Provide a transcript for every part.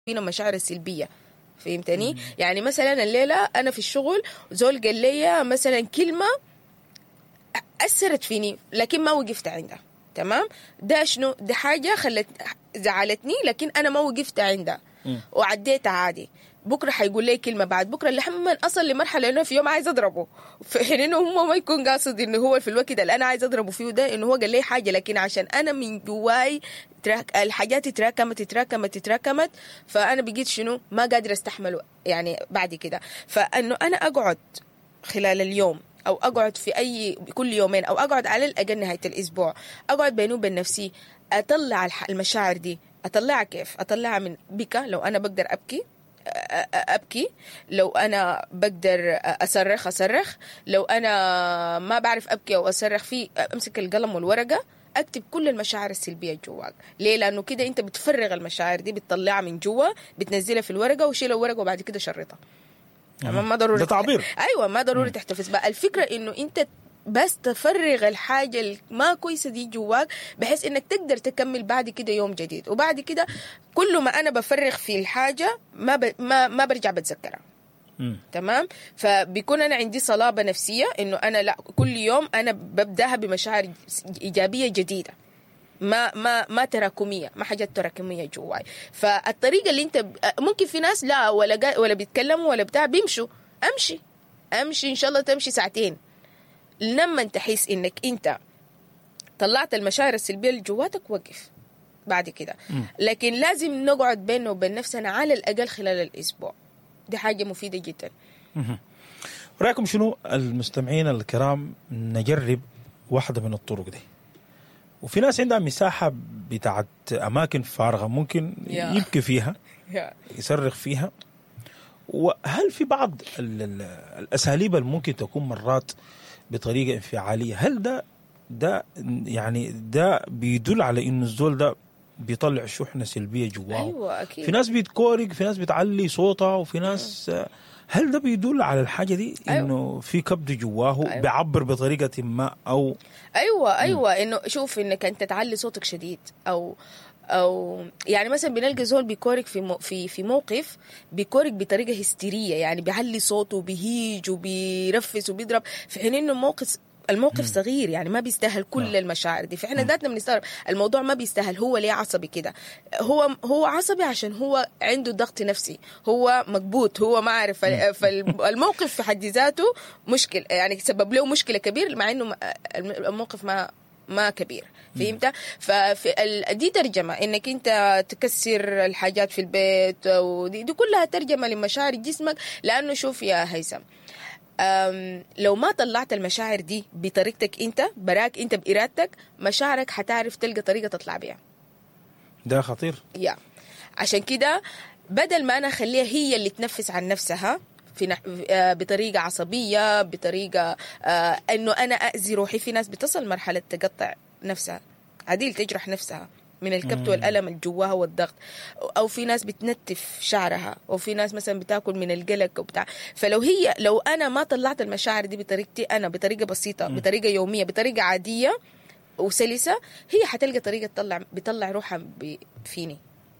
فينا المشاعر السلبيه فهمتني يعني مثلا الليله انا في الشغل زول قال لي مثلا كلمه اثرت فيني لكن ما وقفت عندها تمام ده شنو ده حاجه خلت زعلتني لكن انا ما وقفت عندها وعديتها عادي بكره حيقول لي كلمه بعد بكره لحما اصل لمرحله انه في يوم عايز اضربه في حين انه هو ما يكون قاصد انه هو في الوقت اللي انا عايز اضربه فيه ده انه هو قال لي حاجه لكن عشان انا من جواي تراك الحاجات تراكمت تراكمت تراكمت فانا بقيت شنو ما قادر استحمله يعني بعد كده فانه انا اقعد خلال اليوم او اقعد في اي كل يومين او اقعد على الاقل نهايه الاسبوع اقعد بيني وبين نفسي اطلع الح- المشاعر دي اطلعها كيف اطلعها من بكى لو انا بقدر ابكي أ- أ- ابكي لو انا بقدر اصرخ اصرخ لو انا ما بعرف ابكي او اصرخ في امسك القلم والورقه اكتب كل المشاعر السلبيه جواك ليه لانه كده انت بتفرغ المشاعر دي بتطلعها من جوا بتنزلها في الورقه وشيل الورقه وبعد كده شرطها تمام ما ضروري ده تعبير. ايوه ما ضروري تحتفظ بقى الفكره انه انت بس تفرغ الحاجه الما كويسه دي جواك بحيث انك تقدر تكمل بعد كده يوم جديد وبعد كده كل ما انا بفرغ في الحاجه ما ب... ما ما برجع بتذكرها مم. تمام فبيكون انا عندي صلابه نفسيه انه انا لا كل يوم انا ببداها بمشاعر ايجابيه جديده ما ما ما تراكميه ما حاجات تراكميه جواي فالطريقه اللي انت ب- ممكن في ناس لا ولا قا- ولا بيتكلموا ولا بتاع بيمشوا امشي امشي ان شاء الله تمشي ساعتين لما تحس انك انت طلعت المشاعر السلبيه اللي جواتك وقف بعد كده لكن لازم نقعد بيننا وبين نفسنا على الاقل خلال الاسبوع دي حاجه مفيده جدا رايكم شنو المستمعين الكرام نجرب واحدة من الطرق دي وفي ناس عندها مساحة بتاعت أماكن فارغة ممكن يا. يبكي فيها يصرخ فيها وهل في بعض ال- ال- الأساليب اللي ممكن تكون مرات بطريقة انفعالية هل ده ده يعني ده بيدل على إنه الزول ده بيطلع شحنة سلبية جواه ايوه اكيد في ناس بيتكورك في ناس بتعلي صوتها وفي ناس هل ده بيدل على الحاجه دي أيوة. انه في كبد جواه أيوة. بيعبر بطريقه ما او ايوه ايوه انه شوف انك انت تعلي صوتك شديد او او يعني مثلا بنلقى زول بيكورك في مو في في موقف بيكورك بطريقه هستيريه يعني بيعلي صوته وبيهيج وبيرفس وبيضرب في حين انه موقف الموقف صغير يعني ما بيستاهل كل نعم. المشاعر دي فاحنا ذاتنا بنستغرب الموضوع ما بيستاهل هو ليه عصبي كده هو هو عصبي عشان هو عنده ضغط نفسي هو مكبوت هو ما عارف فالموقف في حد ذاته مشكل يعني سبب له مشكله كبير مع انه ما- الموقف ما ما كبير فهمت ففي ال- دي ترجمه انك انت تكسر الحاجات في البيت ودي دي كلها ترجمه لمشاعر جسمك لانه شوف يا هيثم أم، لو ما طلعت المشاعر دي بطريقتك انت براك انت بارادتك مشاعرك حتعرف تلقى طريقه تطلع بيها ده خطير يا عشان كده بدل ما انا اخليها هي اللي تنفس عن نفسها في نح... آه، بطريقه عصبيه بطريقه آه انه انا اذي روحي في ناس بتصل مرحله تقطع نفسها عديل تجرح نفسها من الكبت والالم اللي جواها والضغط او في ناس بتنتف شعرها او في ناس مثلا بتاكل من القلق وبتاع فلو هي لو انا ما طلعت المشاعر دي بطريقتي انا بطريقه بسيطه بطريقه يوميه بطريقه عاديه وسلسه هي حتلقى طريقه تطلع بتطلع روحها ب- فيني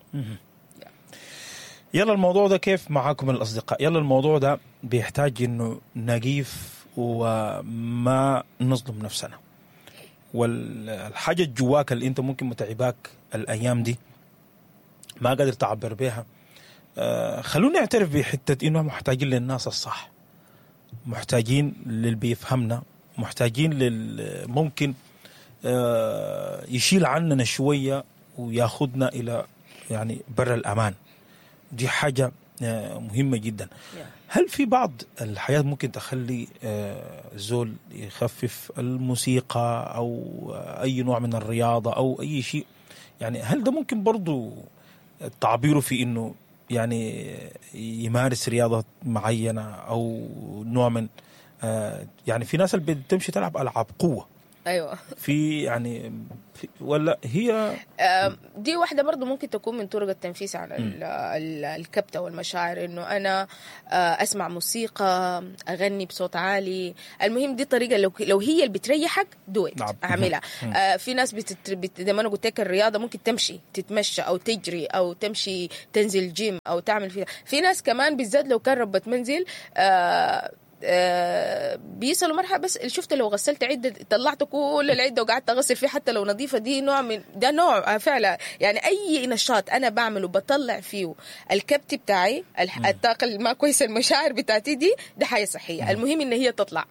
يلا الموضوع ده كيف معاكم الاصدقاء يلا الموضوع ده بيحتاج انه نقيف وما نظلم نفسنا والحاجه جواك اللي انت ممكن متعباك الايام دي ما قادر تعبر بيها آه، خلونا نعترف بحته انه محتاجين للناس الصح محتاجين للي بيفهمنا محتاجين لل ممكن آه، يشيل عننا شويه وياخذنا الى يعني بر الامان دي حاجه آه، مهمه جدا هل في بعض الحياه ممكن تخلي آه، زول يخفف الموسيقى او آه، اي نوع من الرياضه او اي شيء يعني هل ده ممكن برضو تعبيره في انه يعني يمارس رياضه معينه او نوع من آه، يعني في ناس اللي بتمشي تلعب العاب قوه ايوه في يعني في ولا هي آم، دي واحدة برضو ممكن تكون من طرق التنفيس على ال- ال- الكبتة والمشاعر انه انا آه، اسمع موسيقى اغني بصوت عالي المهم دي طريقة لو لو هي اللي بتريحك دو نعم. اعملها آه، في ناس بتت... بت... زي ما انا قلت لك الرياضة ممكن تمشي تتمشى او تجري او تمشي تنزل جيم او تعمل فيها في ناس كمان بالذات لو كان ربة منزل آه، آه، بيصلوا مرحله بس شفت لو غسلت عده طلعت كل العده وقعدت اغسل فيه حتى لو نظيفه دي نوع من ده نوع آه، فعلا يعني اي نشاط انا بعمله بطلع فيه الكبت بتاعي الح- الطاقه اللي ما كويسه المشاعر بتاعتي دي ده حاجه صحيه المهم ان هي تطلع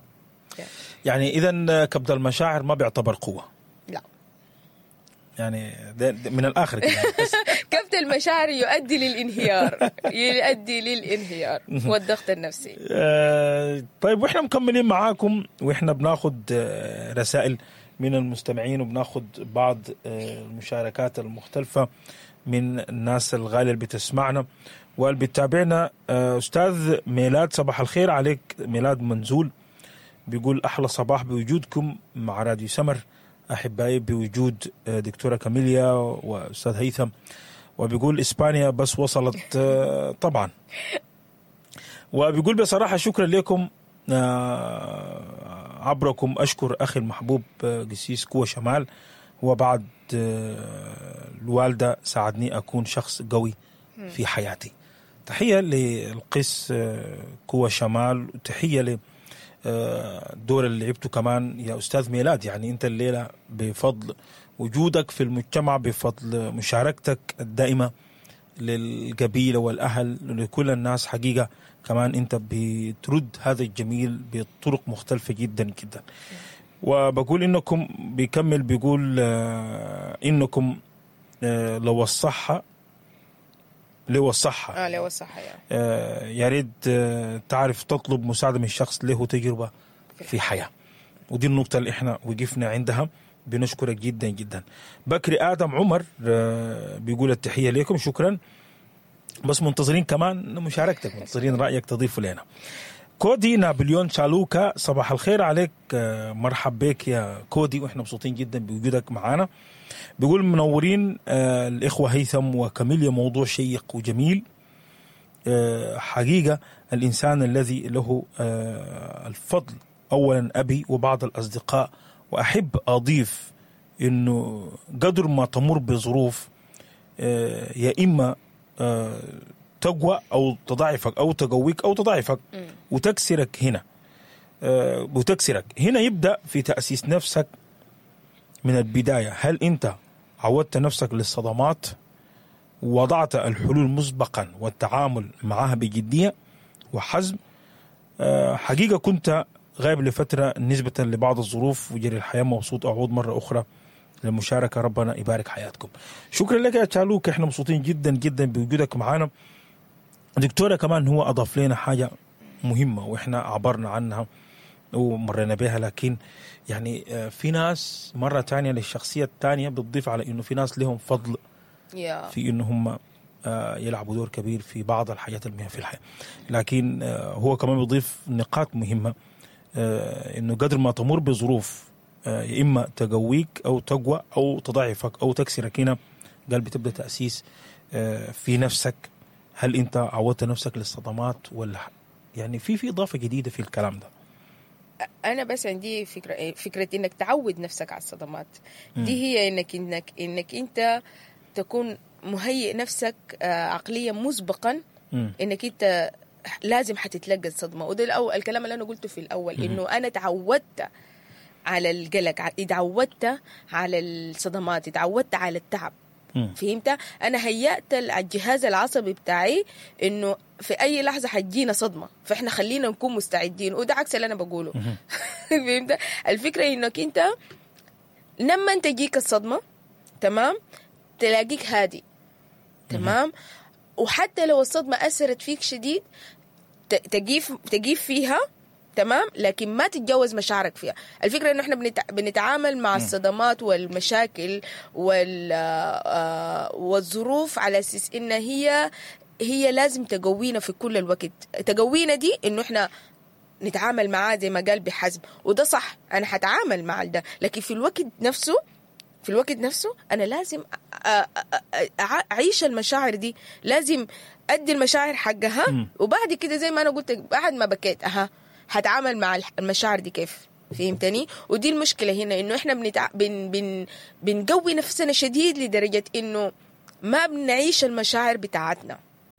يعني اذا كبد المشاعر ما بيعتبر قوه لا يعني ده ده من الاخر كده يعني بس كبت المشاعر يؤدي للانهيار يؤدي للانهيار والضغط النفسي آه، طيب واحنا مكملين معاكم واحنا بناخد آه، رسائل من المستمعين وبناخد بعض آه، المشاركات المختلفة من الناس الغالية اللي بتسمعنا واللي بتتابعنا آه، أستاذ ميلاد صباح الخير عليك ميلاد منزول بيقول أحلى صباح بوجودكم مع راديو سمر أحبائي بوجود آه، دكتورة كاميليا وأستاذ هيثم وبيقول إسبانيا بس وصلت آه، طبعا وبيقول بصراحة شكرا لكم آه، عبركم أشكر أخي المحبوب آه، قسيس كوة شمال هو بعد آه، الوالدة ساعدني أكون شخص قوي في حياتي تحية للقس آه، كوة شمال وتحية ل آه، الدور اللي لعبته كمان يا أستاذ ميلاد يعني أنت الليلة بفضل وجودك في المجتمع بفضل مشاركتك الدائمة للقبيلة والأهل لكل الناس حقيقة كمان أنت بترد هذا الجميل بطرق مختلفة جدا جدا وبقول إنكم بيكمل بيقول آه، إنكم آه، لو الصحة لو الصحة اه لو صح يعني آه، يا ريت آه، تعرف تطلب مساعدة من شخص له تجربة في حياة ودي النقطة اللي احنا وقفنا عندها بنشكرك جدا جدا بكري آدم عمر آه، بيقول التحية لكم شكرا بس منتظرين كمان مشاركتك منتظرين رأيك تضيفه لنا كودي نابليون شالوكا صباح الخير عليك آه، مرحب بك يا كودي واحنا مبسوطين جدا بوجودك معنا بيقول منورين آه، الإخوة هيثم وكاميليا موضوع شيق وجميل آه، حقيقة الإنسان الذي له آه، الفضل أولا أبي وبعض الأصدقاء وأحب أضيف أنه قدر ما تمر بظروف آه، يا إما آه، تقوى أو تضاعفك أو تقويك أو تضاعفك وتكسرك هنا آه، وتكسرك هنا يبدأ في تأسيس نفسك من البداية هل أنت عودت نفسك للصدمات وضعت الحلول مسبقا والتعامل معها بجدية وحزم آه، حقيقة كنت غايب لفترة نسبة لبعض الظروف وجري الحياة مبسوط أعود مرة أخرى للمشاركة ربنا يبارك حياتكم شكرا لك يا تشالوك احنا مبسوطين جدا جدا بوجودك معنا دكتورة كمان هو أضاف لنا حاجة مهمة وإحنا عبرنا عنها ومرينا بها لكن يعني آه، في ناس مرة تانية للشخصية الثانية بتضيف على إنه في ناس لهم فضل يا في إنه هم آه، يلعبوا دور كبير في بعض الحاجات المهمة في الحياة لكن آه، هو كمان بيضيف نقاط مهمة آه، إنه قدر ما تمر بظروف آه، يا إما تقويك أو تقوى أو تضعفك أو تكسرك هنا قال بتبدأ تأسيس آه، في نفسك هل أنت عودت نفسك للصدمات ولا يعني في في إضافة جديدة في الكلام ده انا بس عندي فكره فكره انك تعود نفسك على الصدمات دي هي انك انك انك انت تكون مهيئ نفسك آه، عقليا مسبقا مم. انك انت لازم حتتلقى الصدمه وده الأول الكلام اللي انا قلته في الاول انه انا تعودت على القلق ع- اتعودت على الصدمات اتعودت على التعب مم. فهمت انا هيأت الجهاز العصبي بتاعي انه في اي لحظه حتجينا صدمه فاحنا خلينا نكون مستعدين وده عكس اللي انا بقوله فهمت الفكره انك انت لما انت تجيك الصدمه تمام تلاقيك هادي تمام وحتى لو الصدمه اثرت فيك شديد ت- تجيف تجيف فيها تمام لكن ما تتجاوز مشاعرك فيها الفكره انه احنا بنتع... بنتعامل مع الصدمات والمشاكل وال آه، والظروف على اساس ان هي هي لازم تقوينا في كل الوقت تقوينا دي انه احنا نتعامل معاه زي ما قال بحزم وده صح انا حتعامل مع ده لكن في الوقت نفسه في الوقت نفسه انا لازم أ- أ- أ- اعيش المشاعر دي لازم ادي المشاعر حقها مم. وبعد كده زي ما انا قلت بعد ما بكيت اها هتعامل مع الح- المشاعر دي كيف فهمتني ودي المشكله هنا انه احنا بنتع... بن... بن... بنقوي نفسنا شديد لدرجه انه ما بنعيش المشاعر بتاعتنا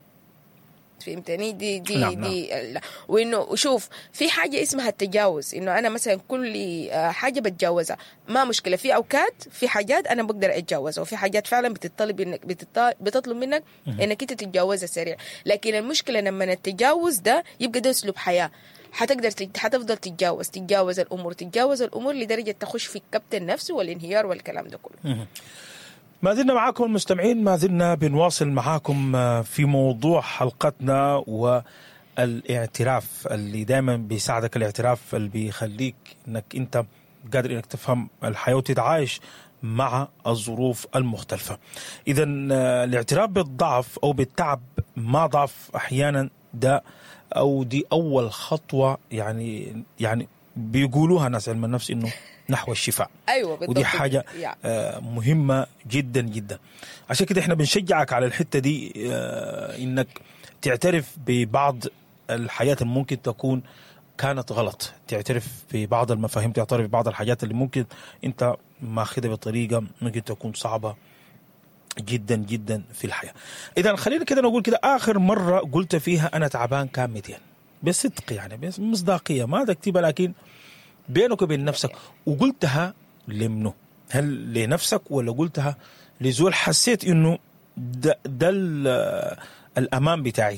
فهمتني دي دي نعم، نعم دي لا. وانه شوف في حاجه اسمها التجاوز انه انا مثلا كل آه، حاجه بتجاوزها ما مشكله في اوقات في حاجات انا بقدر اتجاوزها وفي حاجات فعلا بتطلب انك بتط- بتطلب منك انك انت تتجاوزها سريع لكن المشكله لما التجاوز ده يبقى ده اسلوب حياه حتقدر تج- حتفضل تتجاوز تتجاوز الامور تتجاوز الامور لدرجه تخش في الكبت النفسي والانهيار والكلام ده كله ما زلنا معاكم المستمعين ما زلنا بنواصل معاكم آه، في موضوع حلقتنا والاعتراف اللي دائما بيساعدك الاعتراف اللي بيخليك انك انت قادر انك تفهم الحياه وتتعايش مع الظروف المختلفه. اذا آه، الاعتراف بالضعف او بالتعب ما ضعف احيانا ده او دي اول خطوه يعني يعني بيقولوها ناس علم النفس انه نحو الشفاء. ايوه بالضبط ودي حاجة يعني. آه، مهمة جدا جدا عشان كده احنا بنشجعك على الحتة دي آه، انك تعترف ببعض الحاجات اللي ممكن تكون كانت غلط تعترف ببعض المفاهيم تعترف ببعض الحاجات اللي ممكن انت ماخذها بطريقة ممكن تكون صعبة جدا جدا في الحياة اذا خلينا كده نقول كده اخر مرة قلت فيها انا تعبان كان 200 بصدق يعني بمصداقية ما تكتبها لكن بينك وبين نفسك وقلتها لمنو هل لنفسك ولا قلتها لزول حسيت انه ده, ده ال- الامان بتاعي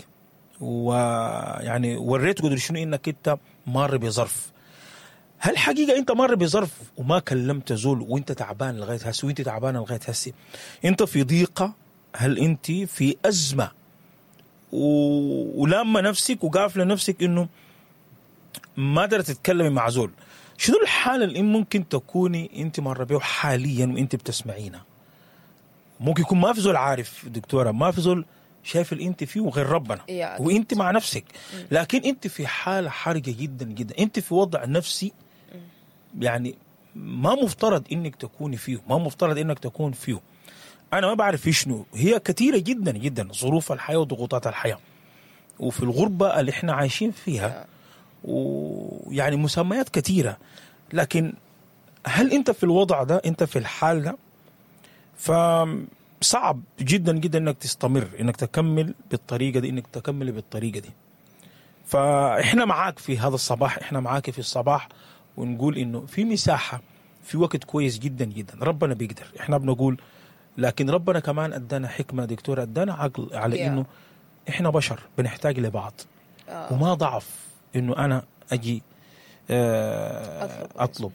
ويعني وريت قدر شنو انك انت مار بظرف هل حقيقة أنت مر بظرف وما كلمت زول وأنت تعبان لغاية هسه وأنت تعبانة لغاية هسه أنت في ضيقة هل أنت في أزمة و... ولامة نفسك وقافلة نفسك إنه ما قدرت تتكلمي مع زول شنو الحالة اللي ممكن تكوني أنت مرة بيه حاليا وأنت بتسمعينا ممكن يكون ما في زول عارف دكتورة ما في زول شايف اللي انت فيه غير ربنا يا وانت مع نفسك لكن انت في حاله حرجه جدا جدا انت في وضع نفسي يعني ما مفترض انك تكوني فيه ما مفترض انك تكون فيه انا ما بعرف شنو هي كثيره جدا جدا ظروف الحياه وضغوطات الحياه وفي الغربه اللي احنا عايشين فيها ويعني مسميات كثيره لكن هل انت في الوضع ده انت في الحال ده فصعب جدا جدا انك تستمر انك تكمل بالطريقه دي انك تكمل بالطريقه دي فاحنا معاك في هذا الصباح احنا معاك في الصباح ونقول انه في مساحه في وقت كويس جدا جدا ربنا بيقدر احنا بنقول لكن ربنا كمان ادانا حكمه دكتور ادانا عقل على Yeah. انه احنا بشر بنحتاج لبعض آه. وما ضعف انه انا اجي آه، أطلب. اطلب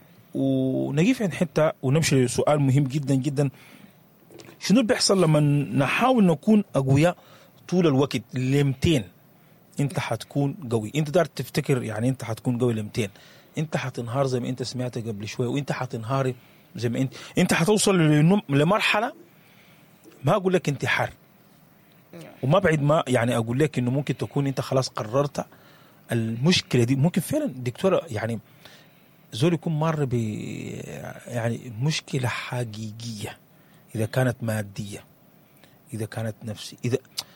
ونجيف عند حته ونمشي لسؤال مهم جدا جدا شنو اللي بيحصل لما نحاول نكون اقوياء طول الوقت ل 200 انت حتكون قوي انت دار تفتكر يعني انت حتكون قوي ل 200 انت حتنهار زي ما انت سمعت قبل شويه وانت حتنهاري زي ما انت انت حتوصل لنم- لمرحله ما اقول لك انتحار وما بعد ما يعني اقول لك انه ممكن تكون انت خلاص قررت المشكله دي ممكن فعلا دكتوره يعني زول يكون مر ب يعني مشكله حقيقيه اذا كانت ماديه اذا كانت نفسي اذا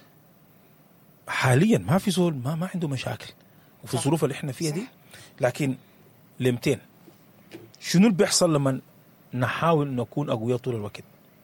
حاليا ما في زول ما ما عنده مشاكل وفي صح. الظروف اللي احنا فيها دي لكن ل 200 شنو اللي بيحصل لما نحاول نكون اقوياء طول الوقت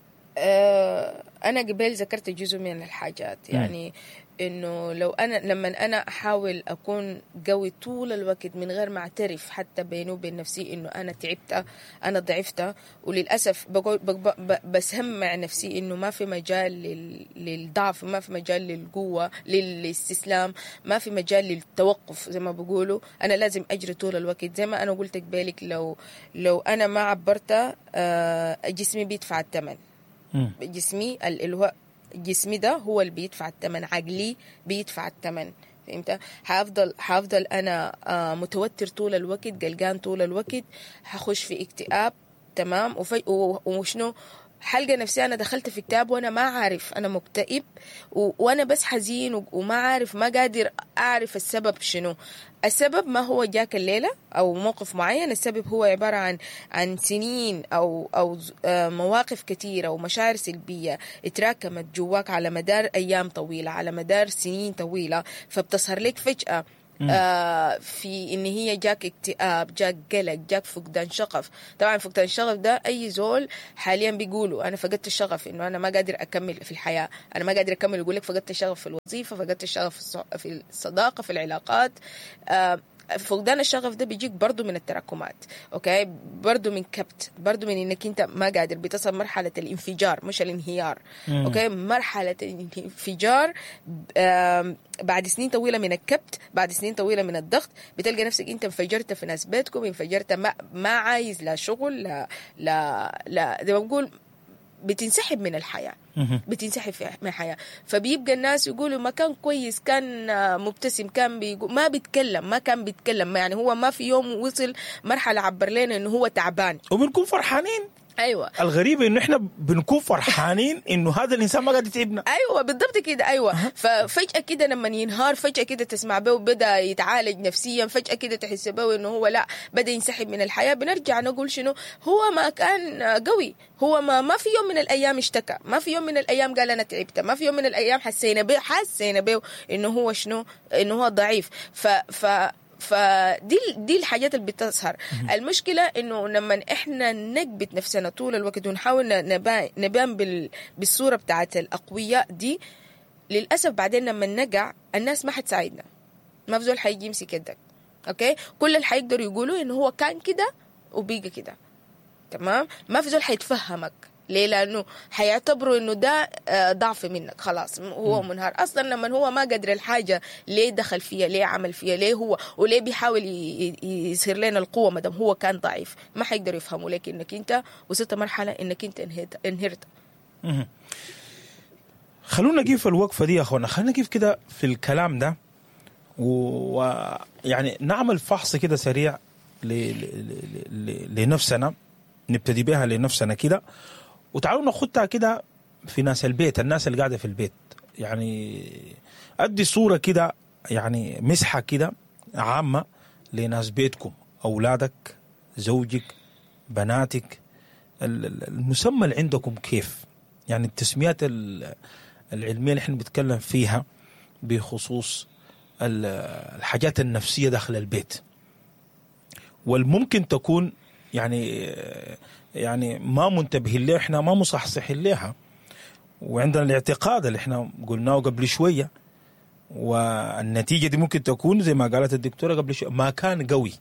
آه، انا قبل ذكرت جزء من الحاجات يعني انه لو انا لما انا احاول اكون قوي طول الوقت من غير ما اعترف حتى بيني وبين نفسي انه انا تعبت انا ضعفت وللاسف بقول بق- ب- بسمع نفسي انه ما في مجال لل- للضعف ما في مجال للقوه للاستسلام ما في مجال للتوقف زي ما بقولوا انا لازم اجري طول الوقت زي ما انا قلت قبالك لو لو انا ما عبرت آه، جسمي بيدفع الثمن مم. جسمي ال- اللي هو جسمي ده هو اللي بيدفع الثمن عقلي بيدفع الثمن فهمت حافضل حافضل انا آه، متوتر طول الوقت قلقان طول الوقت حخش في اكتئاب تمام وفي و- وشنو حلقة نفسي أنا دخلت في كتاب وأنا ما عارف أنا مكتئب و... وأنا بس حزين و... وما عارف ما قادر أعرف السبب شنو السبب ما هو جاك الليلة أو موقف معين السبب هو عبارة عن عن سنين أو أو ز- آه، مواقف كثيرة ومشاعر سلبية اتراكمت جواك على مدار أيام طويلة على مدار سنين طويلة فبتظهر لك فجأة آه في ان هي جاك اكتئاب جاك قلق جاك فقدان شغف طبعا فقدان الشغف ده اي زول حاليا بيقولوا انا فقدت الشغف انه انا ما قادر اكمل في الحياه انا ما قادر اكمل يقول لك فقدت الشغف في الوظيفه فقدت الشغف في الص- في الصداقه في العلاقات آه فقدان الشغف ده بيجيك برضو من التراكمات اوكي برضو من كبت برضو من انك انت ما قادر بتصل مرحله الانفجار مش الانهيار مم. اوكي مرحله الانفجار آم، بعد سنين طويله من الكبت بعد سنين طويله من الضغط بتلقى نفسك انت انفجرت في ناس بيتكم انفجرت ما, ما عايز لا شغل لا لا لا زي ما بقول بتنسحب من الحياه مهم. بتنسحب في- من الحياه فبيبقى الناس يقولوا ما كان كويس كان آه، مبتسم كان بيقول ما بيتكلم ما كان بيتكلم يعني هو ما في يوم وصل مرحله عبر لنا انه هو تعبان وبنكون فرحانين ايوه الغريب انه احنا بنكون فرحانين انه هذا الانسان ما قاعد يتعبنا ايوه بالضبط كده ايوه ففجاه كده لما ينهار فجاه كده تسمع به بدا يتعالج نفسيا فجاه كده تحس به انه هو لا بدا ينسحب من الحياه بنرجع نقول شنو هو ما كان قوي هو ما ما في يوم من الايام اشتكى ما في يوم من الايام قال انا تعبت ما في يوم من الايام حسينا به حسينا به انه هو شنو انه هو ضعيف ف ف فدي دي الحاجات اللي بتظهر المشكله انه لما احنا نكبت نفسنا طول الوقت ونحاول نبان نبان بال بالصوره بتاعت الاقوياء دي للاسف بعدين لما نقع الناس ما حتساعدنا ما في زول حيجي يمسك يدك اوكي كل اللي حيقدروا يقولوا انه هو كان كده وبيجي كده تمام ما في زول حيتفهمك ليه لانه حيعتبروا انه ده آه، ضعف منك خلاص هو منهار اصلا لما هو ما قدر الحاجه ليه دخل فيها ليه عمل فيها ليه هو وليه بيحاول ي- ي- يصير لنا القوه ما دام هو كان ضعيف ما حيقدروا يفهموا لك انك انت وصلت مرحله انك انت انهرت انهرت مهم. خلونا نقيف الوقفه دي يا اخوانا خلينا نقيف كده في الكلام ده ويعني نعمل فحص كده سريع ل... ل... ل... ل... لنفسنا نبتدي بها لنفسنا كده وتعالوا ناخدها كده في ناس البيت الناس اللي قاعده في البيت يعني ادي صوره كده يعني مسحه كده عامه لناس بيتكم اولادك زوجك بناتك ال- ال- المسمى اللي عندكم كيف يعني التسميات ال- العلميه اللي احنا بنتكلم فيها بخصوص ال- الحاجات النفسيه داخل البيت والممكن تكون يعني يعني ما منتبهين لها احنا ما مصحصحين لها وعندنا الاعتقاد اللي احنا قلناه قبل شويه والنتيجه دي ممكن تكون زي ما قالت الدكتوره قبل شويه ما كان قوي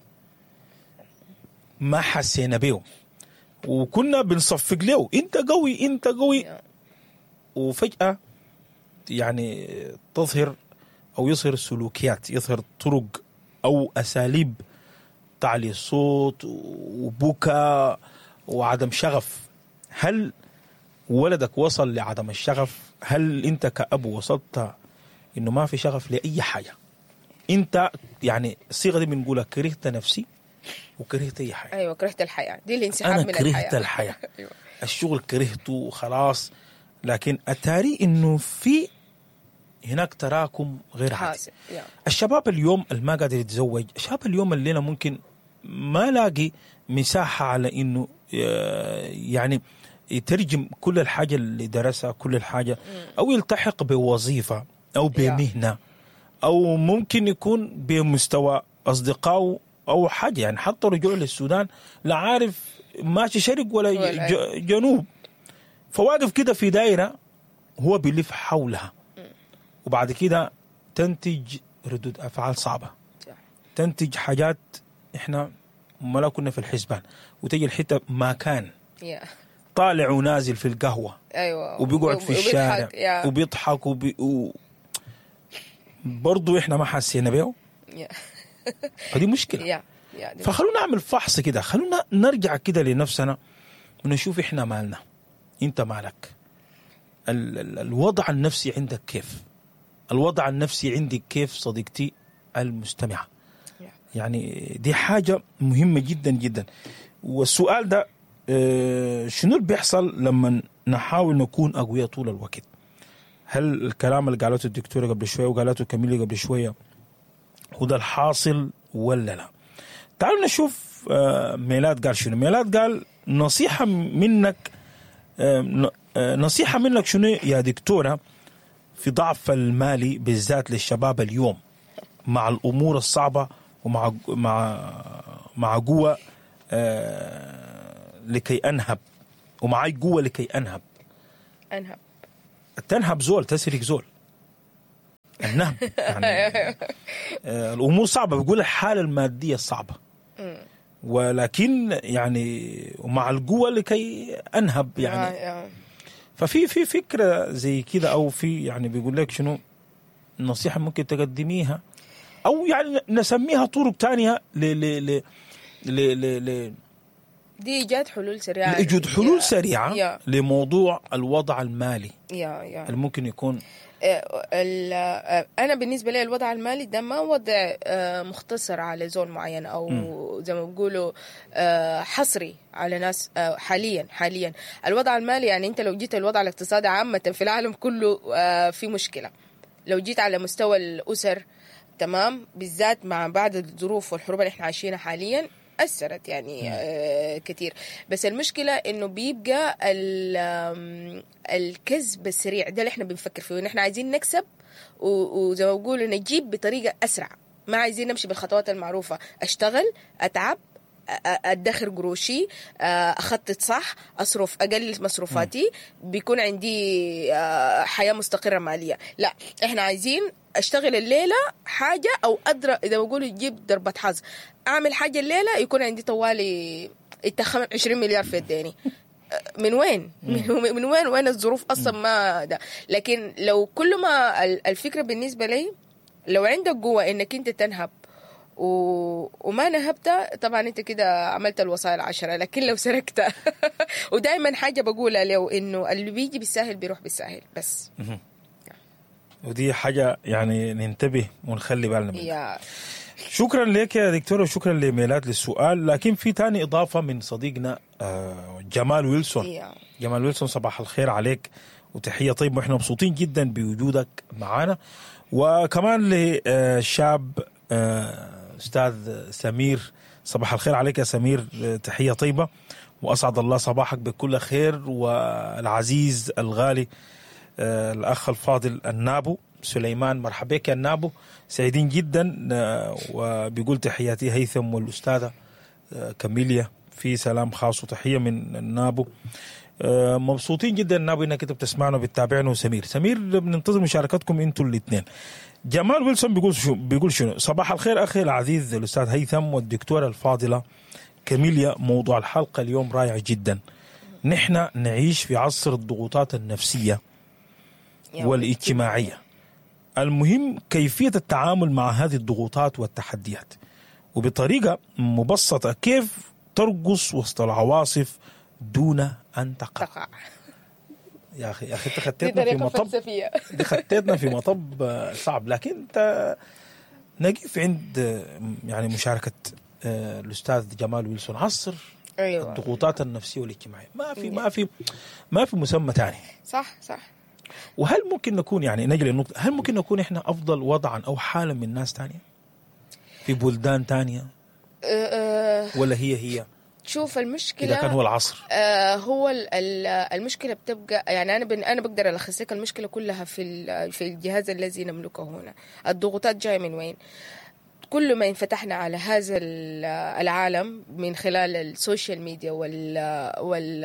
ما حسينا به وكنا بنصفق له انت قوي انت قوي وفجاه يعني تظهر او يظهر سلوكيات يظهر طرق او اساليب تعلي الصوت وبكاء وعدم شغف هل ولدك وصل لعدم الشغف هل انت كأب وصلت انه ما في شغف لاي حاجه انت يعني الصيغه دي بنقولها كرهت نفسي وكرهت اي حاجه ايوه كرهت الحياه دي الانسحاب انا من كرهت الحياه الحياه أيوة. الشغل كرهته خلاص لكن اتاري انه في هناك تراكم غير عادي حاصل يا. الشباب اليوم اللي ما قادر يتزوج الشباب اليوم الليلة ممكن ما لاقي مساحة على انه آه، يعني يترجم كل الحاجة اللي درسها كل الحاجة او يلتحق بوظيفة او بمهنة او ممكن يكون بمستوى اصدقائه او حاجة يعني حتى رجوع للسودان لا عارف ماشي شرق ولا ولا ج- جنوب فواقف كده في دايرة هو بيلف حولها وبعد كده تنتج ردود افعال صعبه صح. تنتج حاجات احنا ما لا كنا في الحسبان وتجي الحته ما كان يا. طالع ونازل في القهوه ايوه وبيقعد في وبيضحك. الشارع يا. وبيضحك وبي... و... برضو احنا ما حسينا بيه يا. فدي مشكله يا. يا. دي فخلونا نعمل فحص كده خلونا نرجع كده لنفسنا ونشوف احنا مالنا انت مالك ال ال الوضع النفسي عندك كيف الوضع النفسي عندك كيف صديقتي المستمعة يا. يعني دي حاجة مهمة جدا جدا والسؤال ده آه، شنو اللي بيحصل لما نحاول نكون اقوياء طول الوقت هل الكلام اللي قالته الدكتوره قبل شويه وقالته كميلي قبل شويه هو ده الحاصل ولا لا تعالوا نشوف آه، ميلاد قال شنو ميلاد قال نصيحه منك آه، ن- آه، نصيحه منك شنو يا دكتوره في ضعف المالي بالذات للشباب اليوم مع الامور الصعبه ومع مع مع قوه آه، لكي انهب ومعي قوه لكي انهب انهب تنهب زول تسرق زول النهب يعني آه، الامور صعبه بيقول الحاله الماديه صعبه ولكن يعني ومع القوه لكي انهب يعني آه، آه. ففي في فكره زي كده او في يعني بيقول لك شنو نصيحه ممكن تقدميها او يعني نسميها طرق تانية ل ل ل ل ل ل دي ايجاد حلول سريعه لإيجاد حلول يا- سريعه يا لموضوع الوضع المالي يا يا اللي ممكن يكون آه، ال- آه، انا بالنسبه لي الوضع المالي ده ما وضع آه، مختصر على زول معين او زي ما بيقولوا آه، حصري على ناس آه، حاليا حاليا الوضع المالي يعني انت لو جيت الوضع الاقتصادي عامه في العالم كله آه، في مشكله لو جيت على مستوى الاسر تمام بالذات مع بعد الظروف والحروب اللي احنا عايشينها حاليا اثرت يعني آه كثير بس المشكله انه بيبقى ال- آم، الكسب السريع ده اللي احنا بنفكر فيه ان احنا عايزين نكسب و- وزي ما بقولوا نجيب بطريقه اسرع ما عايزين نمشي بالخطوات المعروفه اشتغل اتعب أ- أ- ادخر قروشي آه، اخطط صح اصرف اقلل مصروفاتي بيكون عندي آه، حياه مستقره ماليه لا احنا عايزين اشتغل الليله حاجه او ادرى اذا بقولوا يجيب ضربه حظ اعمل حاجه الليله يكون عندي طوالي يتخم 20 مليار في يديني من وين؟ من, من وين وين الظروف اصلا ما ده لكن لو كل ما ال- الفكره بالنسبه لي لو عندك قوه انك انت تنهب و... وما نهبت طبعا انت كده عملت الوصايا العشره لكن لو سرقت ودائما حاجه بقولها له انه اللي بيجي بالساهل بيروح بالساهل بس ودي حاجه يعني ننتبه ونخلي بالنا منها يا شكرا لك يا دكتور وشكرا لميلاد للسؤال لكن في تاني اضافه من صديقنا آه، جمال ويلسون يا جمال ويلسون صباح الخير عليك وتحيه طيبه واحنا مبسوطين جدا بوجودك معنا وكمان للشاب استاذ سمير صباح الخير عليك يا سمير آه، تحيه طيبه واسعد الله صباحك بكل خير والعزيز الغالي آه، الاخ الفاضل النابو سليمان مرحبا بك يا النابو سعيدين جدا آه، وبيقول تحياتي هيثم والاستاذه آه، كاميليا في سلام خاص وتحيه من النابو آه، مبسوطين جدا نابو انك انت بتسمعنا وبتتابعنا وسمير سمير بننتظر مشاركتكم انتوا الاثنين جمال ويلسون بيقول شو بيقول شنو صباح الخير اخي العزيز الاستاذ هيثم والدكتوره الفاضله كاميليا موضوع الحلقه اليوم رائع جدا نحن نعيش في عصر الضغوطات النفسيه يا والاجتماعيه المهم كيفيه التعامل مع هذه الضغوطات والتحديات وبطريقه مبسطه كيف ترقص وسط العواصف دون ان تقع تقع يا اخي يا اخي انت دي خطيتنا في طريقه مطب فلسفيه دي خطيتنا في مطب آه، صعب لكن انت نقف عند آه، يعني مشاركه آه، الاستاذ جمال ويلسون عصر ايوه الضغوطات النفسيه والاجتماعيه ما في ما في ما في مسمى ثاني صح صح وهل ممكن نكون يعني نجي للنقطة هل ممكن نكون احنا افضل وضعا او حالا من ناس تانية في بلدان تانية أه، أه، ولا هي هي شوف المشكله اذا كان هو العصر آه هو ال- ال- المشكله بتبقى يعني انا بن انا بقدر الخص لك المشكله كلها في ال- في الجهاز الذي نملكه هنا الضغوطات جايه من وين كل ما انفتحنا على هذا ال- العالم من خلال السوشيال ميديا وال وال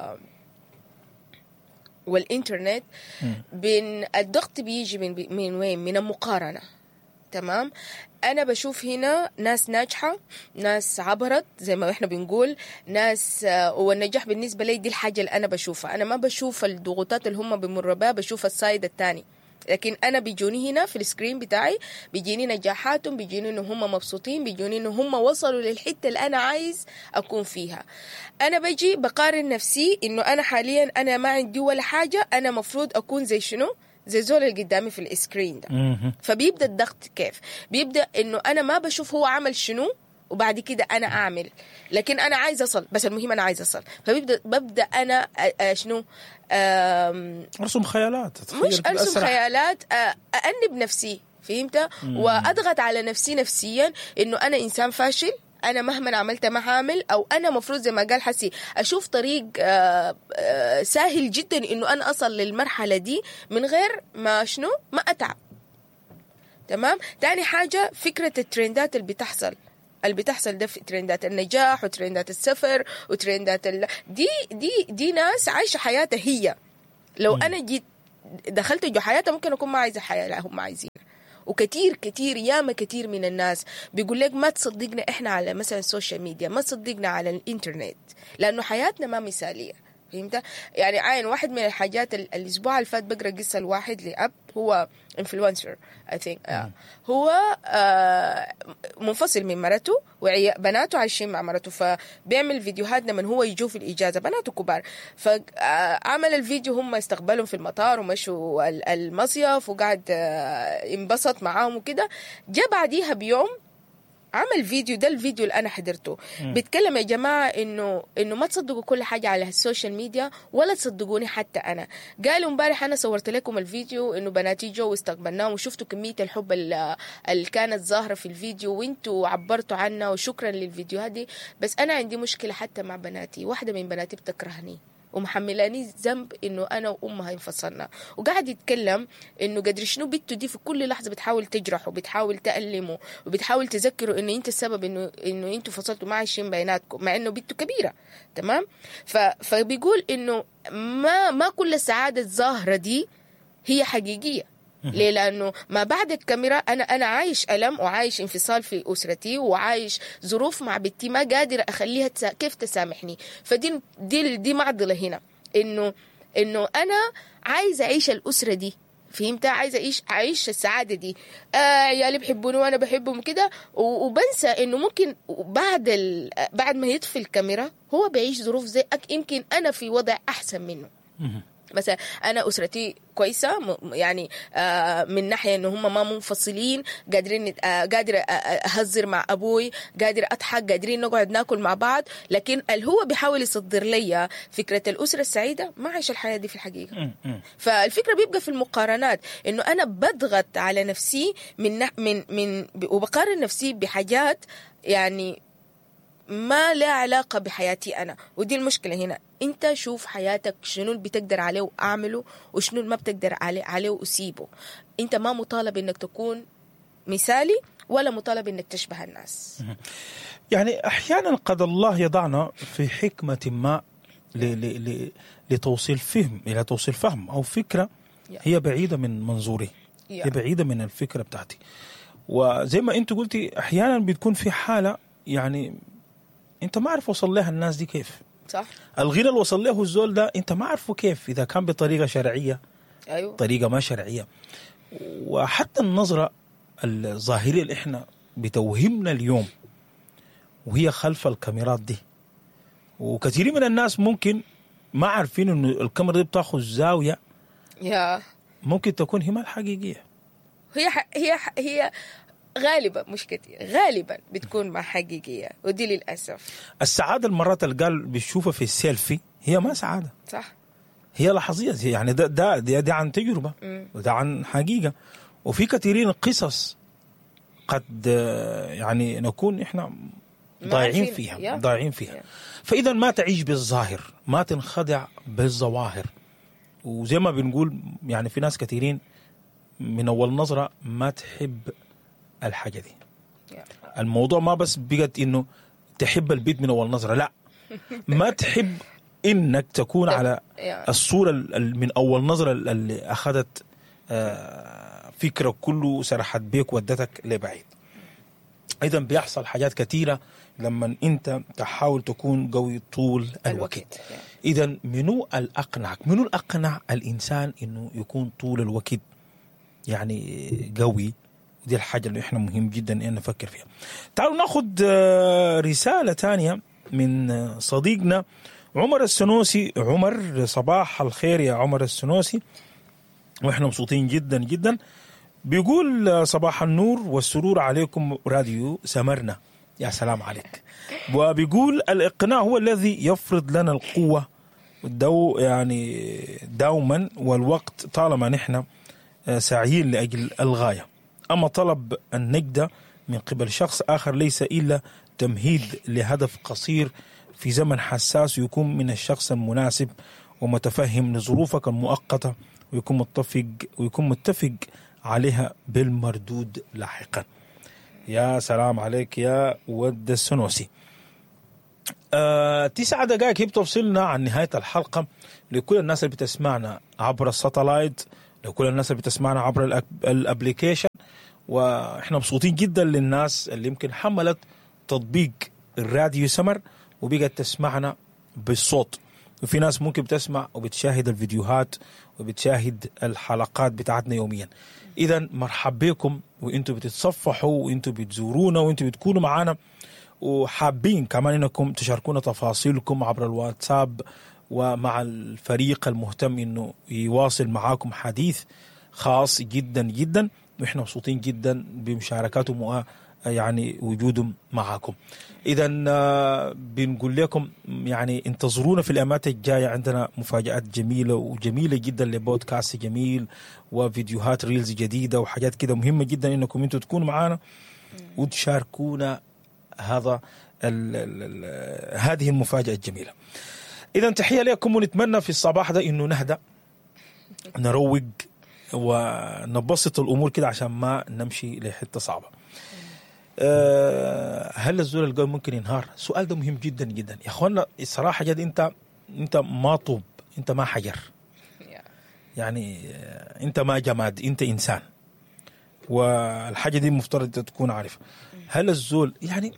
والانترنت بين الضغط بيجي من من وين من المقارنه تمام انا بشوف هنا ناس ناجحه ناس عبرت زي ما احنا بنقول ناس آه، والنجاح بالنسبه لي دي الحاجه اللي انا بشوفها انا ما بشوف الضغوطات اللي هم بمر بها بشوف السايد الثاني لكن انا بيجوني هنا في السكرين بتاعي بيجيني نجاحاتهم بيجيني انه هم مبسوطين بيجوني انه هم وصلوا للحته اللي انا عايز اكون فيها انا بجي بقارن نفسي انه انا حاليا انا ما عندي ولا حاجه انا مفروض اكون زي شنو زي زول اللي قدامي في السكرين ده مهم. فبيبدا الضغط كيف بيبدا انه انا ما بشوف هو عمل شنو وبعد كده انا اعمل لكن انا عايز اصل بس المهم انا عايز اصل فببدا ببدا انا أ- أ- شنو آم، ارسم خيالات تخيل مش كده ارسم أسرح. خيالات آه، أأنب نفسي فهمت واضغط على نفسي نفسيا انه انا انسان فاشل انا مهما عملت ما هعمل او انا مفروض زي ما قال حسي اشوف طريق آه، آه، سهل جدا انه انا اصل للمرحله دي من غير ما شنو ما اتعب تمام تاني حاجة فكرة الترندات اللي بتحصل اللي بتحصل ده في ترندات النجاح وترندات السفر وترندات ال... دي دي دي ناس عايشة حياتها هي لو انا جيت دخلت جو حياتها ممكن اكون ما عايزة حياة لا هم عايزين وكتير كتير ياما كتير من الناس بيقول لك ما تصدقنا احنا على مثلا السوشيال ميديا ما تصدقنا على الانترنت لانه حياتنا ما مثاليه فهمت يعني عين واحد من الحاجات ال- الاسبوع اللي فات بقرا قصه لواحد لاب هو انفلونسر اي ثينك هو آه، منفصل من مرته وبناته عايشين مع مرته فبيعمل فيديوهات لما هو يجوا في الاجازه بناته كبار فعمل الفيديو هم استقبلهم في المطار ومشوا ال- المصيف وقعد آه، انبسط معاهم وكده جاء بعديها بيوم عمل فيديو ده الفيديو اللي انا حضرته بيتكلم يا جماعه انه انه ما تصدقوا كل حاجه على السوشيال ميديا ولا تصدقوني حتى انا قالوا امبارح انا صورت لكم الفيديو انه بناتي جو واستقبلناهم وشفتوا كميه الحب اللي اللي كانت ظاهره في الفيديو وانتوا عبرتوا عنها وشكرا للفيديوهات دي بس انا عندي مشكله حتى مع بناتي واحده من بناتي بتكرهني ومحملاني ذنب انه انا وامها انفصلنا وقاعد يتكلم انه قدر شنو بنته دي في كل لحظه بتحاول تجرحه بتحاول تألمه وبتحاول تذكره انه انت السبب انه انه انتوا فصلتوا ما عايشين بيناتكم مع انه بنته كبيره تمام ف فبيقول انه ما ما كل السعاده الظاهره دي هي حقيقيه ليه؟ لانه ما بعد الكاميرا انا انا عايش الم وعايش انفصال في اسرتي وعايش ظروف مع بنتي ما قادر اخليها تسا... كيف تسامحني فدي دي دي معضله هنا انه انه انا عايزه اعيش الاسره دي فهمت عايزه اعيش اعيش السعاده دي آه عيالي بيحبوني وانا بحبهم كده و- وبنسى انه ممكن بعد ال... بعد ما يطفي الكاميرا هو بيعيش ظروف زي أك- يمكن انا في وضع احسن منه مثلا انا اسرتي كويسه م- يعني آه من ناحيه انه هم ما منفصلين قادرين آه قادر آه، آه، اهزر مع ابوي قادر اضحك قادرين نقعد ناكل مع بعض لكن اللي هو بيحاول يصدر لي فكره الاسره السعيده ما عايش الحياه دي في الحقيقه فالفكره بيبقى في المقارنات انه انا بضغط على نفسي من نح- من من وبقارن نفسي بحاجات يعني ما لها علاقة بحياتي أنا ودي المشكلة هنا أنت شوف حياتك شنو اللي بتقدر عليه وأعمله وشنو اللي ما بتقدر عليه, عليه وأسيبه أنت ما مطالب أنك تكون مثالي ولا مطالب أنك تشبه الناس يعني احيانا قد الله يضعنا في حكمه ما ل ل ل لتوصيل فهم الى توصيل فهم او فكره يا. هي بعيده من منظوري يا. هي بعيده من الفكره بتاعتي وزي ما انت قلتي احيانا بتكون في حاله يعني انت ما عارف وصل لها الناس دي كيف صح؟ الغنى اللي وصل له الزول ده انت ما عارفه كيف اذا كان بطريقه شرعيه أيوه طريقه ما شرعيه وحتى النظره الظاهريه اللي احنا بتوهمنا اليوم وهي خلف الكاميرات دي وكثير من الناس ممكن ما عارفين انه الكاميرا دي بتاخذ زاويه يا ممكن تكون هي ما الحقيقيه هي ح... هي ح... هي غالبا مش كتير غالبا بتكون ما حقيقية ودي للأسف السعاده المرات اللي قال بيشوفها في السيلفي هي ما سعاده صح هي لحظيه يعني ده ده ده, ده عن تجربه وده عن حقيقه وفي كثيرين قصص قد آه، يعني نكون احنا ما ضايعين عارفين. فيها يا. ضايعين فيها يا. فاذا ما تعيش بالظاهر ما تنخدع بالظواهر وزي ما بنقول يعني في ناس كثيرين من اول نظره ما تحب الحاجه دي يا. الموضوع ما بس بقت انه تحب البيت من اول نظره لا ما تحب انك تكون على يا. الصوره ال- ال- من اول نظره ال- اللي اخذت آه، فكره كله سرحت بيك ودتك لبعيد اذا بيحصل حاجات كثيره لما انت تحاول تكون قوي طول الوقت يا. اذا منو الاقنعك منو الاقنع الانسان انه يكون طول الوقت يعني قوي ودي الحاجه اللي احنا مهم جدا ان نفكر فيها تعالوا ناخذ آه، رساله ثانيه من آه، صديقنا عمر السنوسي عمر صباح الخير يا عمر السنوسي واحنا مبسوطين جدا جدا بيقول آه، صباح النور والسرور عليكم راديو سمرنا يا سلام عليك وبيقول الإقناع هو الذي يفرض لنا القوة دو يعني دوما والوقت طالما نحن آه، ساعيين لأجل الغاية أما طلب النجدة من قبل شخص آخر ليس إلا تمهيد لهدف قصير في زمن حساس يكون من الشخص المناسب ومتفهم لظروفك المؤقتة ويكون متفق ويكون متفق عليها بالمردود لاحقا يا سلام عليك يا ود السنوسي آه تسعة دقائق هي بتفصلنا عن نهاية الحلقة لكل الناس اللي بتسمعنا عبر الساتلايت لكل الناس اللي بتسمعنا عبر الأك- الابليكيشن واحنا مبسوطين جدا للناس اللي يمكن حملت تطبيق الراديو سمر وبقت تسمعنا بالصوت وفي ناس ممكن بتسمع وبتشاهد الفيديوهات وبتشاهد الحلقات بتاعتنا يوميا اذا مرحب بكم وانتم بتتصفحوا وانتم بتزورونا وانتم بتكونوا معنا وحابين كمان انكم تشاركونا تفاصيلكم عبر الواتساب ومع الفريق المهتم انه يواصل معاكم حديث خاص جدا جدا واحنا مبسوطين جدا بمشاركاتهم و يعني وجودهم معاكم اذا آه، بنقول لكم يعني انتظرونا في الايامات الجايه عندنا مفاجات جميله وجميله جدا لبودكاست جميل وفيديوهات ريلز جديده وحاجات كده مهمه جدا انكم انتم تكونوا معانا وتشاركونا هذا ال ال ال هذه المفاجاه الجميله اذا تحيه لكم ونتمنى في الصباح ده انه نهدى نروق ونبسط الامور كده عشان ما نمشي لحته صعبه أه هل الزول القوي ممكن ينهار؟ السؤال ده مهم جدا جدا يا اخوانا الصراحه جد انت انت ما طوب انت ما حجر يعني آه، انت ما جماد انت انسان والحاجه دي مفترض تكون عارف هل الزول يعني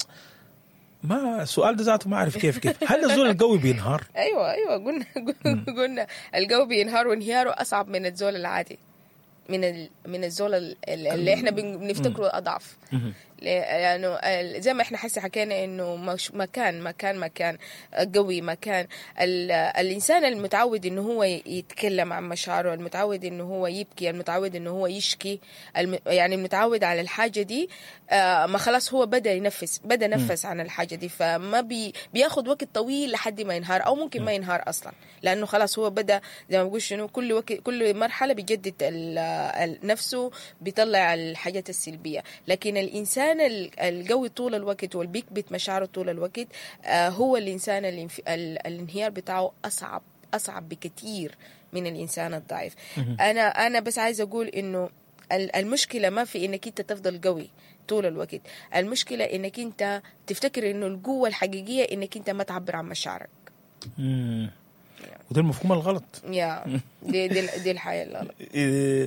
ما السؤال ده ذاته ما اعرف كيف كيف هل الزول القوي بينهار؟ ايوه ايوه قلنا قلنا الجو بينهار وانهياره اصعب من الزول العادي من ال... من الزول ال- ال- اللي احنا بن- بنفتكره اضعف مهم. لانه ال- زي ما احنا حسي حكينا انه مش مكان مكان مكان قوي مكان ال... الانسان المتعود انه هو ي- يتكلم عن مشاعره المتعود انه هو يبكي المتعود انه هو يشكي الم... يعني المتعود على الحاجه دي آه ما خلاص هو بدا ينفس بدا نفس عن الحاجه دي فما بي... بياخد وقت طويل لحد ما ينهار او ممكن ما ينهار اصلا لانه خلاص هو بدا زي ما بقول شنو كل وقت كل مرحله بيجدد ال... ال... نفسه بيطلع الحاجات السلبيه لكن الانسان ال- القوي طول الوقت والبيكبت مشاعره طول الوقت آه هو الانسان اللي ال... الانهيار بتاعه اصعب اصعب بكثير من الانسان الضعيف انا انا بس عايزه اقول انه ال- المشكله ما في انك انت تفضل قوي طول الوقت المشكله انك انت تفتكر انه القوه الحقيقيه انك انت ما تعبر عن مشاعرك مم. وده المفهوم الغلط يا دي دي, دي الحياه الغلط إيه،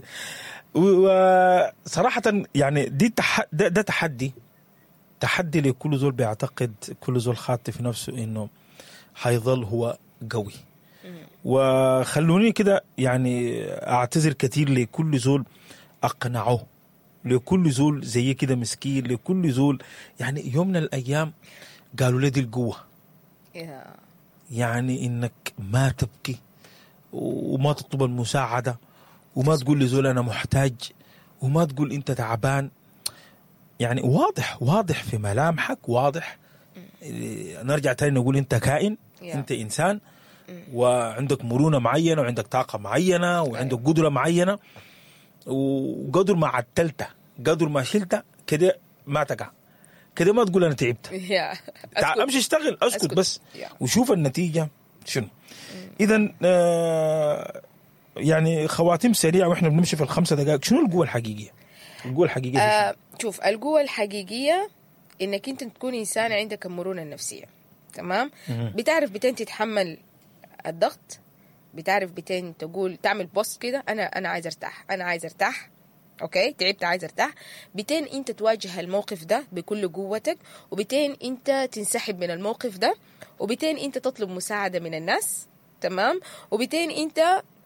وصراحة يعني دي تح... ده, ده تحدي تحدي لكل زول بيعتقد كل زول خاطي في نفسه انه حيظل هو قوي وخلوني كده يعني اعتذر كثير لكل زول اقنعه لكل زول زي كده مسكين لكل زول يعني يوم من الايام قالوا لي دي القوه يا يعني انك ما تبكي وما تطلب المساعده وما تقول لزول انا محتاج وما تقول انت تعبان يعني واضح واضح في ملامحك واضح إيه، نرجع تاني نقول انت كائن يا. انت انسان وعندك مرونه معينه وعندك طاقه معينه وعندك قدره معينه وقدر ما عدلتها قدر ما شلتها كده ما تقع كده ما تقول انا تعبت يا تعال أسكت. امشي اشتغل اسكت, أسكت. بس يا. وشوف النتيجه شنو اذا آه يعني خواتيم سريعه واحنا بنمشي في الخمسه دقائق شنو القوه الحقيقيه؟ القوه الحقيقيه دي آه شوف القوة الحقيقية انك انت تكون انسان عندك المرونة النفسية تمام مهم. بتعرف بتين تتحمل الضغط بتعرف بتين تقول تعمل بوست كده انا انا عايز ارتاح انا عايز ارتاح اوكي تعبت عايز ارتاح بتين انت تواجه الموقف ده بكل قوتك وبتين انت تنسحب من الموقف ده وبتين انت تطلب مساعدة من الناس تمام وبتين انت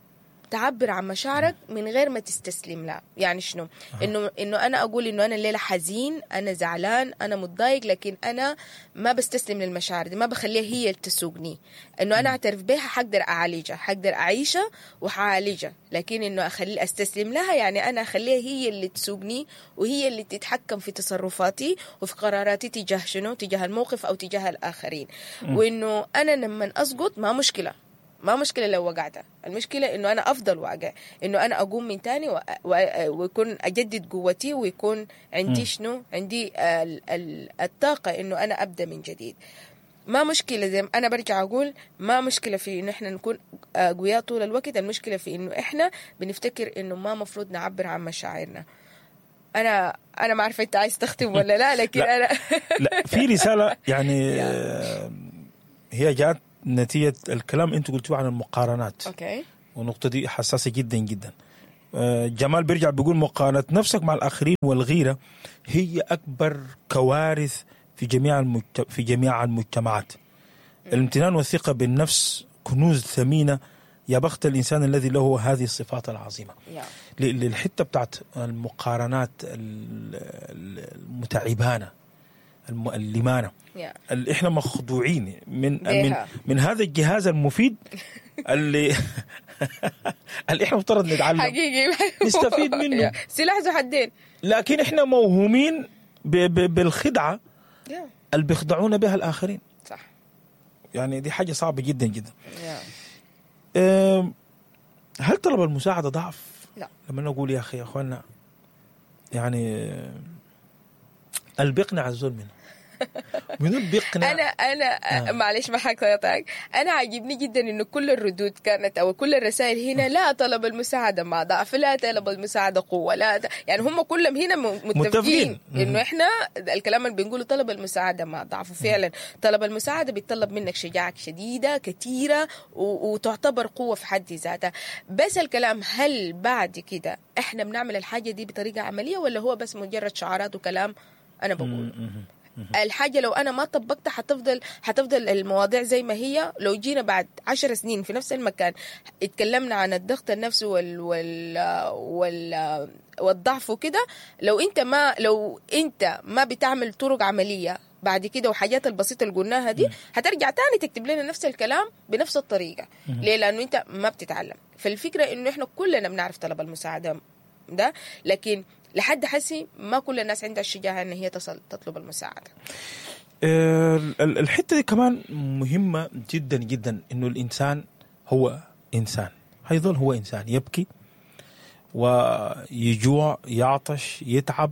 تعبر عن مشاعرك من غير ما تستسلم لها يعني شنو انه انه انا اقول انه انا الليله حزين انا زعلان انا متضايق لكن انا ما بستسلم للمشاعر دي ما بخليها هي اللي تسوقني انه انا اعترف بها حقدر اعالجها حقدر اعيشها وحعالجها لكن انه اخلي استسلم لها يعني انا اخليها هي اللي تسوقني وهي اللي تتحكم في تصرفاتي وفي قراراتي تجاه شنو تجاه الموقف او تجاه الاخرين وانه انا لما اسقط ما مشكله ما مشكلة لو وقعت المشكلة انه انا افضل واقع انه انا اقوم من تاني و- و- ويكون اجدد قوتي ويكون عندي شنو عندي ال- ال- الطاقة انه انا ابدا من جديد ما مشكلة زي ما أنا برجع أقول ما مشكلة في إنه إحنا نكون أقوياء طول الوقت المشكلة في إنه إحنا بنفتكر إنه ما مفروض نعبر عن مشاعرنا أنا أنا ما عارفة أنت عايز تختم ولا لا لكن لا. أنا لا في رساله يعني آه، هي جات نتيجه الكلام انتم قلتوه عن المقارنات أوكي والنقطه دي حساسه جدا جدا آه، جمال بيرجع بيقول مقارنه نفسك مع الاخرين والغيره هي اكبر كوارث في جميع المجت... في جميع المجتمعات الامتنان والثقه بالنفس كنوز ثمينه يا بخت الانسان الذي له هذه الصفات العظيمه يا ل- للحته بتاعت المقارنات ال- ال- المتعبانه المؤلمانه يا اللي احنا مخدوعين من من بيها. من هذا الجهاز المفيد اللي اللي احنا مفترض نتعلم حقيقي نستفيد منه. يا. سلاح ذو حدين لكن احنا موهومين ب- ب- بالخدعه يا اللي بيخدعونا بها الاخرين صح يعني دي حاجه صعبه جدا جدا يا أم، هل طلب المساعده ضعف؟ لا. لما نقول يا اخي يا اخوانا يعني أم، اللي بيقنع الزول منه منو اللي بيقنع انا انا آه. معلش ما حقطعك انا عاجبني جدا انه كل الردود كانت او كل الرسائل هنا لا طلب المساعده مع ضعف لا طلب المساعده قوه لا ت- يعني هم كلهم هنا م- متفقين متفقين. انه احنا الكلام اللي بنقوله طلب المساعده مع ضعف وفعلا طلب المساعده بيتطلب منك شجاعه شديده كثيره و- وتعتبر قوه في حد ذاتها بس الكلام هل بعد كده احنا بنعمل الحاجه دي بطريقه عمليه ولا هو بس مجرد شعارات وكلام انا بقوله الحاجة لو أنا ما طبقتها حتفضل حتفضل المواضيع زي ما هي لو جينا بعد عشر سنين في نفس المكان اتكلمنا عن الضغط النفسي وال وال وال والضعف وكده لو أنت ما لو أنت ما بتعمل طرق عملية بعد كده وحاجات البسيطة اللي قلناها دي هترجع تاني تكتب لنا نفس الكلام بنفس الطريقة ليه؟ لأنه أنت ما بتتعلم فالفكرة إنه إحنا كلنا بنعرف طلب المساعدة ده لكن لحد حسي ما كل الناس عندها الشجاعة إن هي تصل تطلب المساعدة آه، ال- الحته دي كمان مهمه جدا جدا انه الانسان هو انسان هيظل هو انسان يبكي ويجوع يعطش يتعب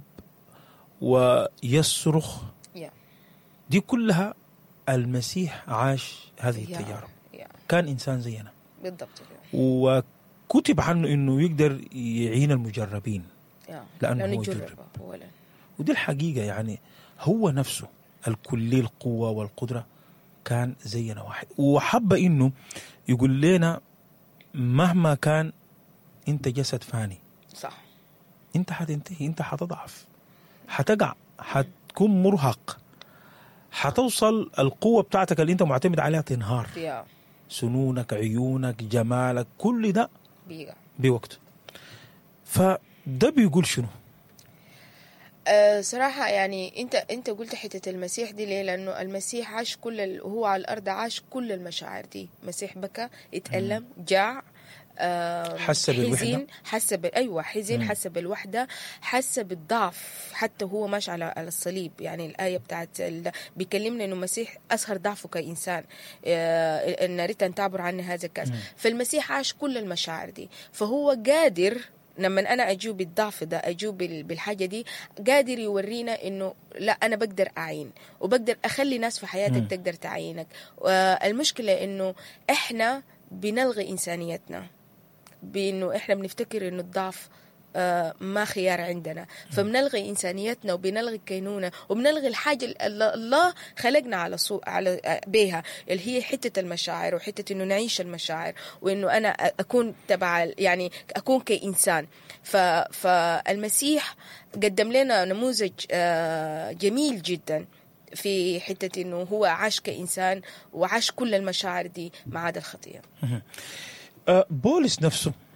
ويصرخ يا دي كلها المسيح عاش هذه يا التجارب يا كان انسان زينا بالضبط كده وكتب عنه انه يقدر يعين المجربين يا لأنه لأنه هو يجرب يجرب. أولا ودي الحقيقه يعني هو نفسه الكلي القوه والقدره كان زينا واحد وحب انه يقول لنا مهما كان انت جسد فاني صح انت حتنتهي انت حتضعف حتقع حتكون مرهق حتوصل القوه بتاعتك اللي انت معتمد عليها تنهار يا سنونك عيونك جمالك كل ده بيقع بوقته فده بيقول شنو أه صراحة يعني أنت أنت قلت حتة المسيح دي ليه؟ لأنه المسيح عاش كل ال... هو على الأرض عاش كل المشاعر دي، مسيح بكى، اتألم، جاع آه، حس بالوحدة. حزن حس ب... ايوه حزن مم. حس بالوحده حس بالضعف حتى هو ماشي على على الصليب يعني الايه بتاعت ال... بيكلمنا انه المسيح اظهر ضعفه كانسان آه، ان اردت ان تعبر عني هذا الكاس فالمسيح عاش كل المشاعر دي فهو قادر لما انا اجيب بالضعف ده اجيب بال- بالحاجه دي قادر يورينا انه لا انا بقدر اعين وبقدر اخلي ناس في حياتك مم. تقدر تعينك والمشكله انه احنا بنلغي انسانيتنا بانه احنا بنفتكر انه الضعف آه، ما خيار عندنا فبنلغي انسانيتنا وبنلغي كينونه وبنلغي الحاجه اللي الله خلقنا على صو... على آه، بيها اللي هي حته المشاعر وحته انه نعيش المشاعر وانه انا اكون تبع يعني اكون كانسان ف... فالمسيح قدم لنا نموذج آه، جميل جدا في حته انه هو عاش كانسان وعاش كل المشاعر دي ما عدا الخطيه آه، بولس نفسه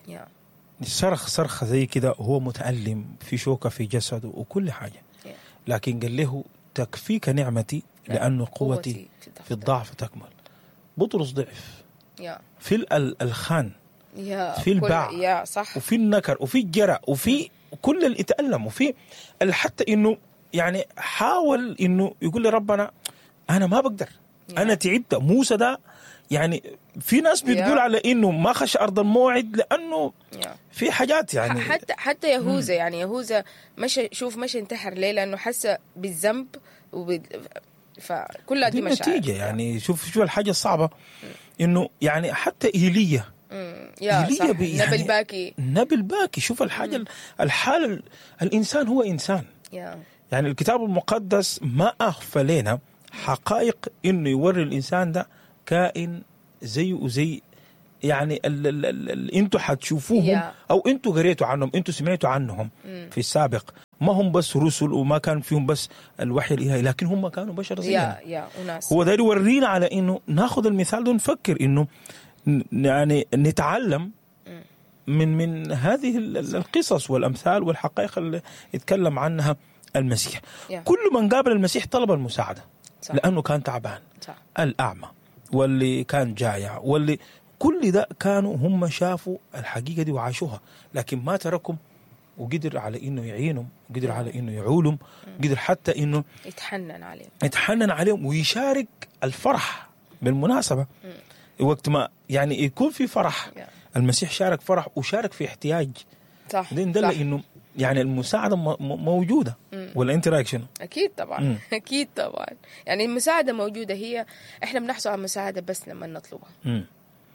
يا صرخ صرخة زي كده هو متألم في شوكة في جسده وكل حاجة يا. لكن قال له تكفيك نعمتي لأن قوتي في الضعف تكمل بطرس ضعف يا في ال- ال- الخان يا في كل- الباع. يا صح وفي النكر وفي الجرع وفي كل اللي يتألم وفي ال- حتى انه يعني حاول انه يقول لربنا انا ما بقدر انا تعبت موسى ده يعني في ناس بتقول يا. على انه ما خش ارض الموعد لانه يا في حاجات يعني ح- حتى حتى يهوذا يعني يهوذا مشى شوف مشى انتحر ليه لانه حس بالذنب وب... فكلها دي دي مشاعر النتيجة يعني شوف شوف الحاجة الصعبة انه يعني حتى ايليا مم. يا إيليا صح بي- نبل يعني- باكي النبي الباكي شوف الحاجة الحال ال- الانسان هو انسان يا يعني الكتاب المقدس ما أخفى لنا حقائق إنه يوري الإنسان ده كائن زيه وزي يعني ال ال ال ال انتوا حتشوفوهم Yeah. او انتوا قريتوا عنهم انتوا سمعتوا عنهم في السابق ما هم بس رسل وما كان فيهم بس الوحي الالهي لكن هم كانوا بشر زينا يا يا وناس هو ده يورينا على انه ناخذ المثال ده ونفكر انه ن- يعني نتعلم من من هذه ال- ال- القصص والامثال والحقائق اللي يتكلم عنها المسيح يا. كل من قابل المسيح طلب المساعده صح. لانه كان تعبان صح الاعمى واللي كان جايع واللي كل ده كانوا هم شافوا الحقيقه دي وعاشوها لكن ما تركهم وقدر على انه يعينهم قدر على انه يعولهم قدر حتى انه يتحنن عليه يتحنن عليهم ويشارك الفرح بالمناسبة وقت ما يعني يكون في فرح يا. المسيح شارك فرح وشارك في احتياج صح ده دل صح. انه يعني المساعدة م- م- موجودة ولا انت رايك شنو؟ اكيد طبعا مم. اكيد طبعا يعني المساعده موجوده هي احنا بنحصل على المساعده بس لما نطلبها مم.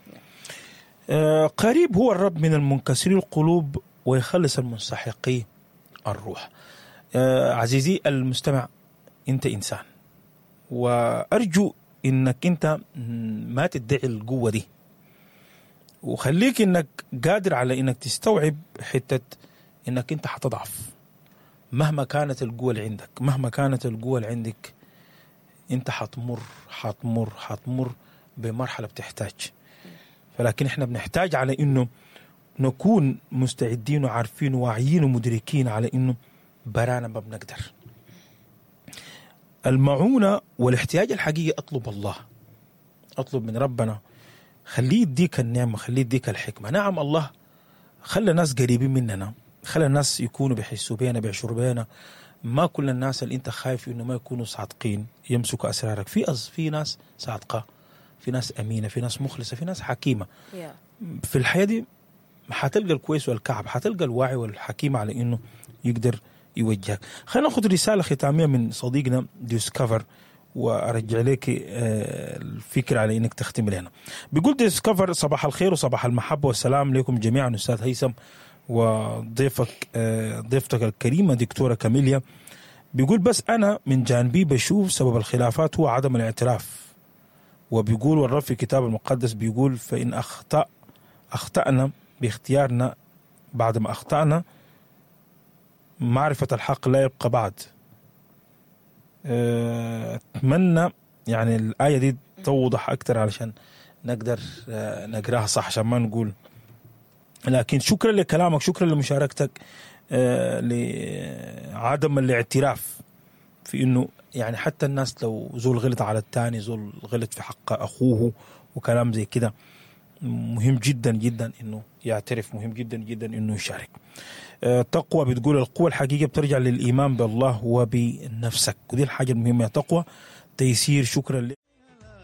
آه قريب هو الرب من المنكسري القلوب ويخلص المنسحقي الروح آه عزيزي المستمع انت انسان وارجو انك انت ما تدعي القوه دي وخليك انك قادر على انك تستوعب حته انك انت حتضعف مهما كانت القوه اللي عندك مهما كانت القوه اللي عندك انت حتمر حتمر حتمر بمرحله بتحتاج فلكن احنا بنحتاج على انه نكون مستعدين وعارفين وواعيين ومدركين على انه برانا ما بنقدر المعونة والاحتياج الحقيقي أطلب الله أطلب من ربنا خليه يديك النعمة خليه يديك الحكمة نعم الله خلى الناس قريبين مننا خلى الناس يكونوا بيحسوا بينا بيشعروا بينا ما كل الناس اللي انت خايف انه ما يكونوا صادقين يمسكوا اسرارك في أز في ناس صادقه في ناس امينه في ناس مخلصه في ناس حكيمه يا في الحياه دي حتلقى الكويس والكعب حتلقى الواعي والحكيم على انه يقدر يوجهك خلينا ناخذ رساله ختاميه من صديقنا ديسكفر وارجع لك آه، الفكره على انك تختم لنا بيقول ديسكفر صباح الخير وصباح المحبه والسلام لكم جميعا استاذ هيثم وضيفك آه، ضيفتك الكريمه دكتوره كاميليا بيقول بس انا من جانبي بشوف سبب الخلافات هو عدم الاعتراف وبيقول والرب في الكتاب المقدس بيقول فإن أخطأ أخطأنا باختيارنا بعد ما أخطأنا معرفة الحق لا يبقى بعد أه، أتمنى يعني الآية دي توضح أكثر علشان نقدر أه، نقراها صح عشان ما نقول لكن شكرا لكلامك شكرا لمشاركتك أه، لعدم الاعتراف في انه يعني حتى الناس لو زول غلط على الثاني زول غلط في حق اخوه وكلام زي كده مهم جدا جدا انه يعترف مهم جدا جدا انه يشارك آه، تقوى بتقول القوة الحقيقية بترجع للإيمان بالله وبنفسك ودي الحاجة المهمة تقوى تيسير شكرا